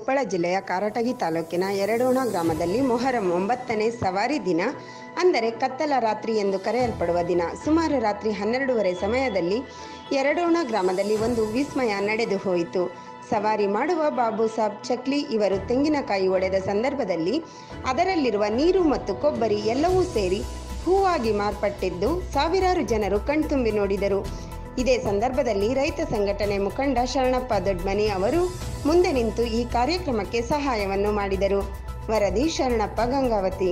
ಕೊಪ್ಪಳ ಜಿಲ್ಲೆಯ ಕಾರಟಗಿ ತಾಲೂಕಿನ ಎರಡೋಣ ಗ್ರಾಮದಲ್ಲಿ ಮೊಹರಂ ಒಂಬತ್ತನೇ ಸವಾರಿ ದಿನ ಅಂದರೆ ಕತ್ತಲ ರಾತ್ರಿ ಎಂದು ಕರೆಯಲ್ಪಡುವ ದಿನ ಸುಮಾರು ರಾತ್ರಿ ಹನ್ನೆರಡೂವರೆ ಸಮಯದಲ್ಲಿ ಎರಡೋಣ ಗ್ರಾಮದಲ್ಲಿ ಒಂದು ವಿಸ್ಮಯ ನಡೆದು ಹೋಯಿತು ಸವಾರಿ ಮಾಡುವ ಬಾಬು ಸಾಬ್ ಚಕ್ಲಿ ಇವರು ತೆಂಗಿನಕಾಯಿ ಒಡೆದ ಸಂದರ್ಭದಲ್ಲಿ ಅದರಲ್ಲಿರುವ ನೀರು ಮತ್ತು ಕೊಬ್ಬರಿ ಎಲ್ಲವೂ ಸೇರಿ ಹೂವಾಗಿ ಮಾರ್ಪಟ್ಟಿದ್ದು ಸಾವಿರಾರು ಜನರು ಕಣ್ತುಂಬಿ ನೋಡಿದರು ಇದೇ ಸಂದರ್ಭದಲ್ಲಿ ರೈತ ಸಂಘಟನೆ ಮುಖಂಡ ಶರಣಪ್ಪ ದೊಡ್ಮನಿ ಅವರು ಮುಂದೆ ನಿಂತು ಈ ಕಾರ್ಯಕ್ರಮಕ್ಕೆ ಸಹಾಯವನ್ನು ಮಾಡಿದರು ವರದಿ Sharanappa Gangavathi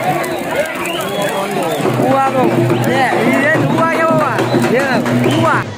húa không nè đi đến húa nhau à yeah húa